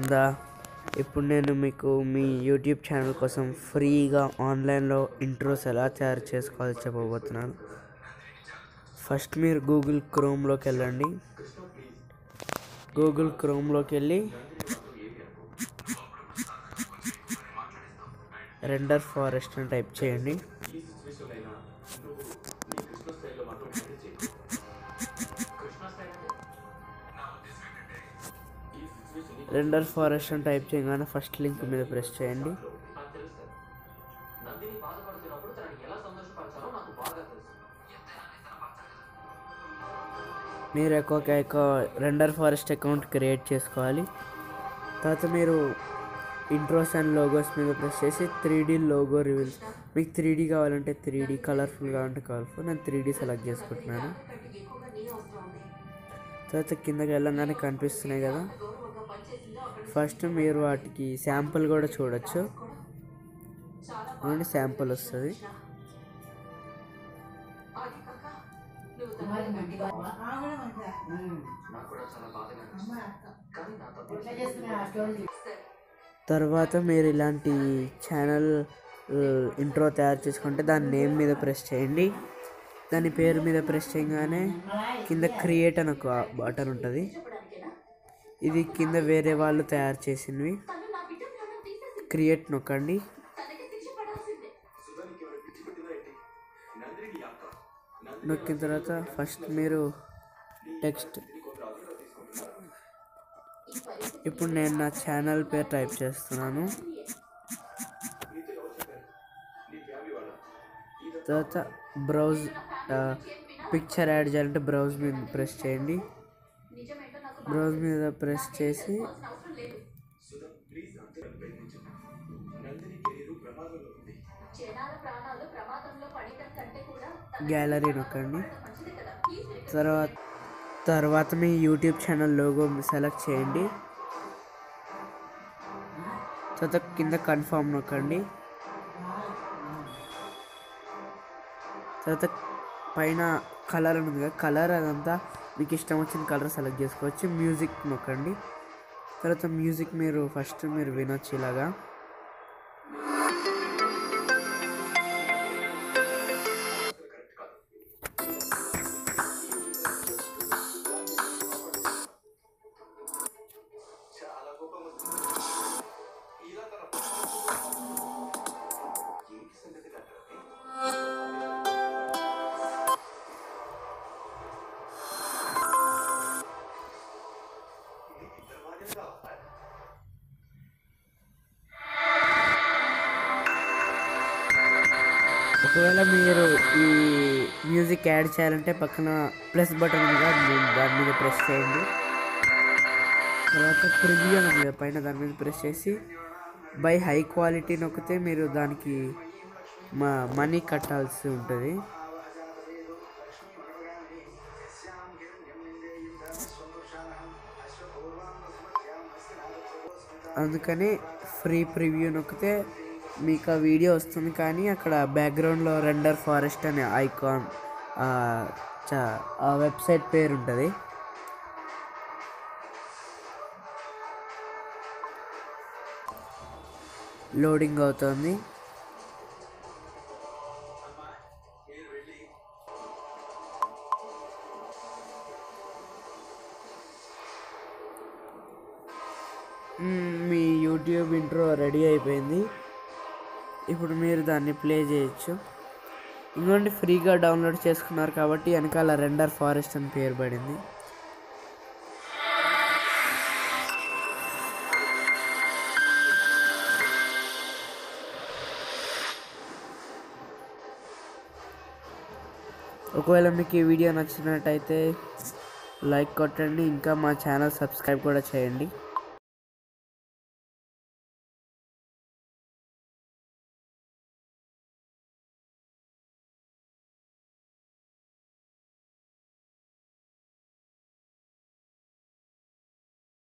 ఉందా ఇప్పుడు నేను మీకు మీ యూట్యూబ్ ఛానల్ కోసం ఫ్రీగా ఆన్లైన్లో ఇంట్రోస్ ఎలా తయారు చేసుకోవాలో చెప్పబోతున్నాను ఫస్ట్ మీరు గూగుల్ క్రోమ్లోకి వెళ్ళండి గూగుల్ క్రోమ్లోకి వెళ్ళి రెండర్ ఫారెస్ట్ అని టైప్ చేయండి రెండర్ ఫారెస్ట్ అని టైప్ చేయగానే ఫస్ట్ లింక్ మీద ప్రెస్ చేయండి మీరు ఒక ఒక రెండర్ ఫారెస్ట్ అకౌంట్ క్రియేట్ చేసుకోవాలి తర్వాత మీరు ఇంట్రోస్ అండ్ లోగోస్ మీద ప్రెస్ చేసి త్రీ డీ లోగో రివీల్స్ మీకు త్రీ డీ కావాలంటే త్రీ డీ కలర్ఫుల్ కావాలంటే కలర్ఫుల్ నేను త్రీ డీ సెలెక్ట్ చేసుకుంటున్నాను తర్వాత కిందకి వెళ్ళంగానే కనిపిస్తున్నాయి కదా ఫస్ట్ మీరు వాటికి శాంపుల్ కూడా చూడొచ్చు అవునండి శాంపుల్ వస్తుంది తర్వాత మీరు ఇలాంటి ఛానల్ ఇంట్రో తయారు చేసుకుంటే దాని నేమ్ మీద ప్రెస్ చేయండి దాని పేరు మీద ప్రెస్ చేయగానే కింద క్రియేట్ అని ఒక బటన్ ఉంటుంది ఇది కింద వేరే వాళ్ళు తయారు చేసినవి క్రియేట్ నొక్కండి నొక్కిన తర్వాత ఫస్ట్ మీరు టెక్స్ట్ ఇప్పుడు నేను నా ఛానల్ పేరు టైప్ చేస్తున్నాను తర్వాత బ్రౌజ్ పిక్చర్ యాడ్ చేయాలంటే బ్రౌజ్ మీద ప్రెస్ చేయండి బ్రౌజ్ మీద ప్రెస్ చేసి గ్యాలరీ నొక్కండి తర్వాత తర్వాత మీ యూట్యూబ్ ఛానల్ లోగో సెలెక్ట్ చేయండి తర్వాత కింద కన్ఫర్మ్ నొక్కండి తర్వాత పైన కలర్ ఉంది కదా కలర్ అదంతా మీకు ఇష్టం వచ్చిన కలర్ సెలెక్ట్ చేసుకోవచ్చు మ్యూజిక్ నొక్కండి తర్వాత మ్యూజిక్ మీరు ఫస్ట్ మీరు వినొచ్చు ఇలాగా ఒకవేళ మీరు ఈ మ్యూజిక్ యాడ్ చేయాలంటే పక్కన ప్లస్ బటన్ ఉంది కదా మీ- దాని మీద ప్రెస్ చేయండి తర్వాత ప్రివ్యూ అని ఉంది కదా పైన దాని మీద ప్రెస్ చేసి బై హై క్వాలిటీ నొక్కితే మీరు దానికి మా మనీ కట్టాల్సి ఉంటుంది అందుకని ఫ్రీ ప్రివ్యూ నొక్కితే మీకు ఆ వీడియో వస్తుంది కానీ అక్కడ బ్యాక్గ్రౌండ్లో రెండర్ ఫారెస్ట్ అనే ఐకాన్ ఆ వెబ్సైట్ పేరు ఉంటుంది లోడింగ్ అవుతుంది మ్మ్, మీ యూట్యూబ్ ఇంట్రో రెడీ అయిపోయింది ఇప్పుడు మీరు దాన్ని ప్లే చేయొచ్చు ఇంకోటి ఫ్రీగా డౌన్లోడ్ చేసుకున్నారు కాబట్టి వెనకాల రెండర్ ఫారెస్ట్ అని పేరు పడింది ఒకవేళ మీకు ఈ వీడియో నచ్చినట్టయితే లైక్ కొట్టండి ఇంకా మా ఛానల్ సబ్స్క్రైబ్ కూడా చేయండి